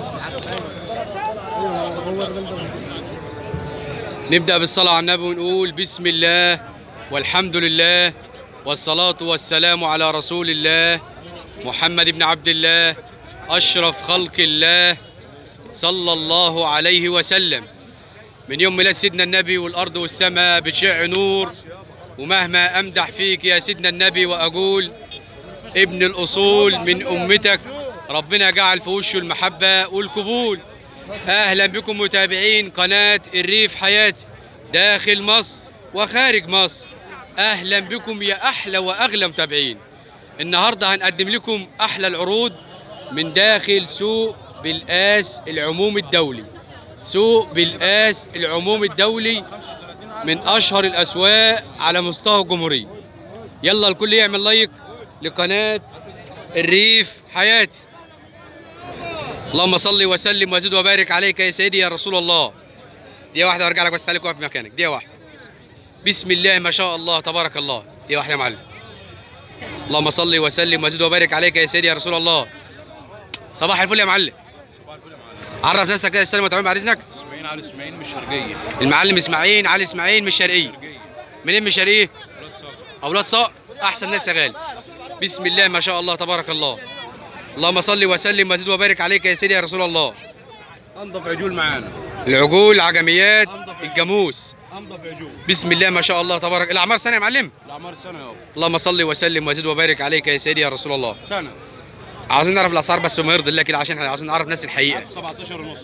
نبدأ بالصلاة على النبي ونقول بسم الله والحمد لله والصلاة والسلام على رسول الله محمد بن عبد الله أشرف خلق الله صلى الله عليه وسلم من يوم ميلاد سيدنا النبي والأرض والسماء بتشع نور ومهما أمدح فيك يا سيدنا النبي وأقول ابن الأصول من أمتك ربنا جعل في وشه المحبة والقبول أهلا بكم متابعين قناة الريف حياتي داخل مصر وخارج مصر أهلا بكم يا أحلى وأغلى متابعين النهاردة هنقدم لكم أحلى العروض من داخل سوق بالقاس العموم الدولي سوق بالقاس العموم الدولي من أشهر الأسواق على مستوى الجمهورية يلا الكل يعمل لايك لقناة الريف حياتي اللهم صل وسلم وزد وبارك عليك يا سيدي يا رسول الله دقيقة واحدة وارجع لك بس خليك واقف مكانك دقيقة واحدة بسم الله ما شاء الله تبارك الله دقيقة واحدة يا معلم اللهم صل وسلم وزد وبارك عليك يا سيدي يا رسول الله صباح الفل يا معلم عرف نفسك كده السلام وتعامل بعد اذنك اسماعيل علي اسماعيل مش شرقيه المعلم اسماعيل علي اسماعيل من الشرقيه شرقيه منين من الشرقيه ولاد صقر. اولاد صقر احسن ناس يا غالي بسم الله ما شاء الله تبارك الله اللهم صل وسلم وزد وبارك عليك يا سيدي يا رسول الله انضف عجول معانا العجول عجميات الجاموس انضف عجول بسم الله ما شاء الله تبارك الاعمار سنه يا معلم الاعمار سنه يابا اللهم صل وسلم وزد وبارك عليك يا سيدي يا رسول الله سنه عاوزين نعرف الاسعار بس ما يرضي الله كده عشان احنا عاوزين نعرف ناس الحقيقه 17 ونص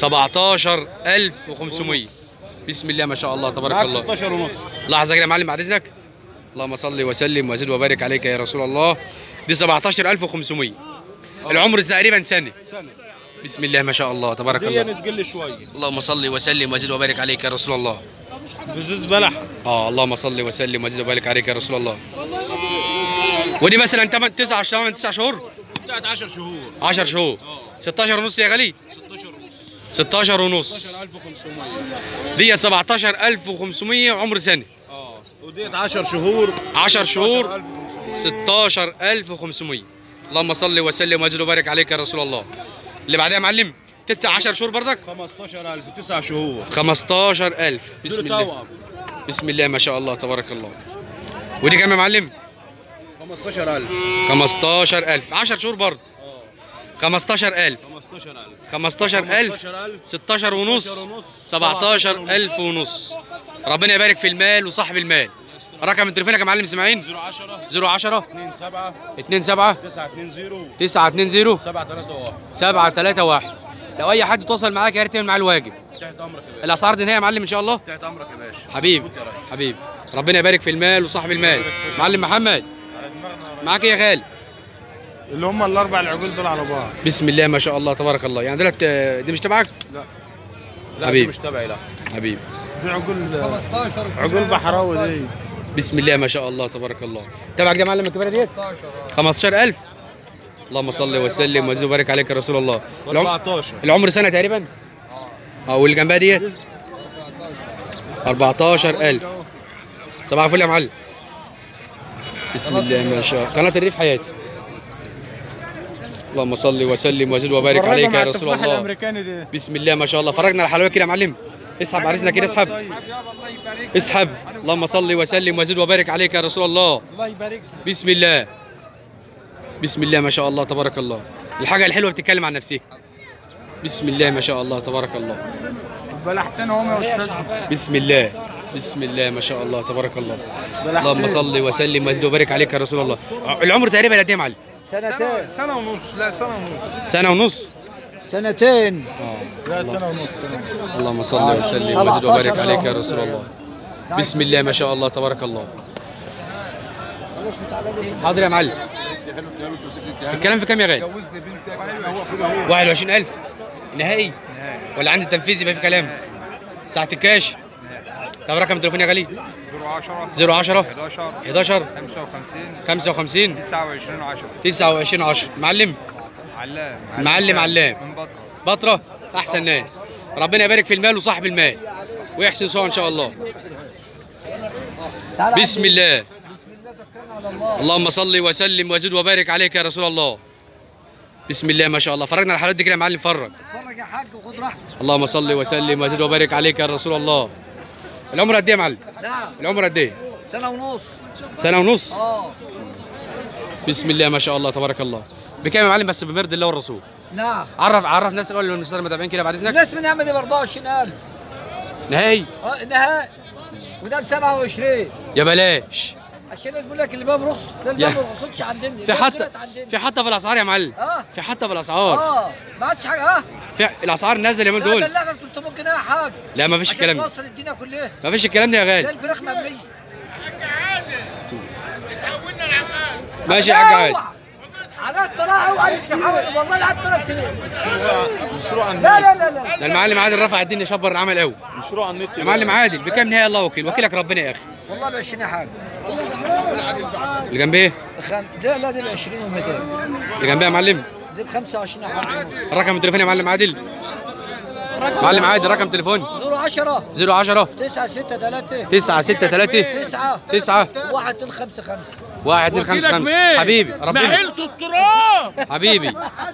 17500 بسم الله ما شاء الله تبارك معاك الله 16 ونص لحظه كده يا معلم بعد اذنك اللهم صل وسلم وزد وبارك عليك يا رسول الله دي 17500 العمر تقريبا سنه سنه بسم الله ما شاء الله تبارك دي الله تقل شويه اللهم صل وسلم وزد وبارك عليك يا رسول الله بزز بلح اه اللهم صل وسلم وزد وبارك عليك يا رسول الله ودي مثلا 8 9 شهور 9 شهور بتاعت 10 شهور 10 شهور اه 16 ونص يا غالي 16 ونص 16 ونص 16500 دي 17500 عمر سنه اه وديت 10 شهور 10 شهور 16500 16500 اللهم صل وسلم وزد وبارك عليك يا رسول الله اللي بعدها يا معلم تسع 10 شهور برضك 15000 9 شهور 15000 بسم دول الله توأم بسم الله ما شاء الله تبارك الله ودي كام يا معلم 15000 15000 10 شهور برضه اه 15000 15000 15000 16 ونص 17000 ونص ربنا يبارك في المال وصاحب المال رقم تليفونك يا معلم اسماعيل 010 010 2 7 27 9 2 0 920 7 3 1 731 لو اي حد تواصل معاك يا ريت تعمل معاه الواجب تحت امرك يا باشا الاسعار دي نهائيه يا معلم ان شاء الله تحت امرك يا باشا حبيب مظبوط يا ريس. حبيب ربنا يبارك في المال وصاحب المال معلم محمد معاك إيه يا غالي اللي هم الاربع العقول دول على بعض بسم الله ما شاء الله تبارك الله يعني دولت آه، دي مش تبعك لا حبيب. دي مش تبعي لا حبيب دي عقول 15 عقول بحراوي دي بسم الله ما شاء الله تبارك الله تبعك يا معلم الكبيره ديت 15000 اللهم صل وسلم وزد وبارك عليك يا رسول الله العم... 14 العمر سنه تقريبا اه واللي جنبها ديت 14000 صباح الفل يا معلم بسم الله ما شاء الله قناه الريف حياتي اللهم صل وسلم وزد وبارك عليك يا رسول الله الامريكاني دي بسم الله ما شاء الله فرجنا على الحلويات كده يا معلم اسحب عريسنا كده اسحب اسحب اللهم صل وسلم وزد وبارك عليك يا رسول الله الله يبارك بسم الله بسم الله ما شاء الله تبارك الله الحاجة الحلوة بتتكلم عن نفسها بسم الله ما شاء الله تبارك الله بلحتين هم يا استاذ بسم الله بسم الله ما شاء الله تبارك الله اللهم صل وسلم وزد وبارك عليك يا رسول الله العمر تقريبا قد ايه يا معلم سنتين سنه ونص لا سنه ونص سنة ونص سنتين لا سنه ونص سنه اللهم صل وسلم وزد وبارك عليك يا رسول الله بسم الله ما شاء الله تبارك الله حاضر يا معلم الكلام في كام يا غالي جوزني بنتك هو كده هو 21000 نهائي ولا عند التنفيذ يبقى في كلام ساعة الكاش طب رقم تليفون يا غالي 10 010 11 11 55 55 29 10 29 10 معلم علام معلم علام. من بطل بطرة أحسن ناس ربنا يبارك في المال وصاحب المال ويحسن سوء إن شاء الله بسم الله اللهم صل وسلم وزد وبارك عليك يا رسول الله بسم الله ما شاء الله فرجنا على الحلويات دي كده يا معلم فرج اتفرج يا حاج وخد راحتك اللهم صل وسلم وزد وبارك عليك يا رسول الله العمر قد ايه يا معلم نعم العمر قد ايه سنه ونص سنه ونص اه بسم الله ما شاء الله تبارك الله بكام يا معلم بس بمرد الله والرسول نعم عرف عرف ناس الاول للمستشار المتابعين كده بعد اذنك الناس من احمد ب 24000 نهائي اه نهائي وده ب 27 يا بلاش عشان الناس بيقول لك اللي باب رخص ده يا- الباب ما رخصتش عندنا في الباب حتى طلعت عندنا. في حتى في الاسعار يا معلم اه في حتى في الاسعار اه ما عادش حاجه اه في الاسعار نازله اليومين لا ده دول اللحمه ب 300 جنيه يا حاج لا ما فيش عشان الكلام ده توصل الدنيا كلها ما فيش الكلام ده يا ده غالي الفراخ مبنيه ماشي يا حاج عادي على الطلاع اوعى تحاول والله قعدت ثلاث سنين مشروع على لا النت لا لا لا ده المعلم عادل رفع الدنيا شبر العمل قوي مشروع على النت يا معلم عادل بكام نهائي الله وكيل وكيلك ربنا يا اخي والله ب 20 حاجه اللي جنبيه خم... لا لا دي ب 20 و200 اللي جنبيه يا معلم دي ب 25 حاجه ونص رقم التليفون يا معلم عادل معلم عادل رقم تليفون 010 010 9 6 3 9 6 3 9 9 1 2 5 5 1 2 5 5 حبيبي ربنا التراب حبيبي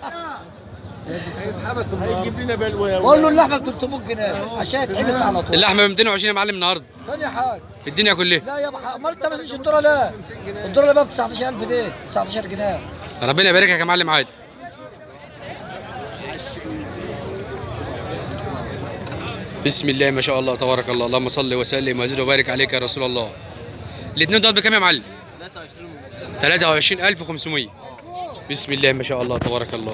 حبس هيجيب لنا بلوى بقول له اللحمه ب 300 جنيه عشان يتحبس على طول اللحمه ب 220 يا معلم النهارده ثاني حاجه في الدنيا كلها لا يا بحق امال انت ما تديش الدوره لا الدوره اللي بقى ب 19000 دي 19 جنيه ربنا يبارك لك يا معلم عادل بسم الله ما شاء الله تبارك الله اللهم صل وسلم وزد وبارك عليك يا رسول الله الاثنين دول بكام يا معلم 23500 بسم الله ما شاء الله تبارك الله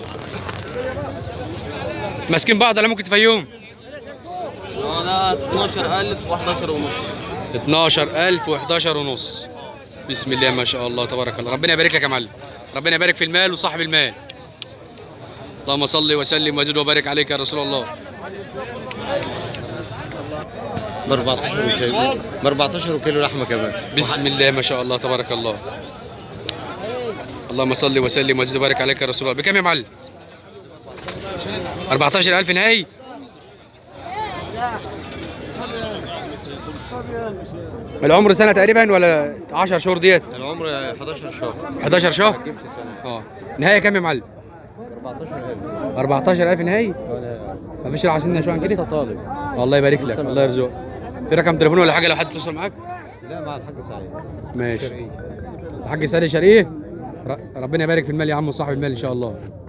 ماسكين بعض ولا ممكن تفيهم انا 12000 و11 ونص 12000 و11 ونص بسم الله ما شاء الله تبارك الله ربنا يبارك لك يا معلم ربنا يبارك في المال وصاحب المال اللهم صل وسلم وزد وبارك عليك يا رسول الله ب 14 وشاي ب 14 وكيلو لحمه كمان بسم الله ما شاء الله تبارك الله اللهم صل وسلم وزد وبارك عليك يا رسول الله بكام يا معلم 14000 نهائي العمر سنة تقريبا ولا 10 شهور ديت العمر 11 شهر 11 شهر تجيبش سنه اه نهاية كام يا معلم 14000 14000 نهائي ولا مفيش راح سنة شوية عن لسه كده طالب الله يبارك لك الله يرزقك في رقم تليفون ولا حاجة لو حد يتصل معاك لا مع الحاج سعيد ماشي شرقية الحاج سعيد شرقيه ر- ربنا يبارك في المال يا عم وصاحب المال ان شاء الله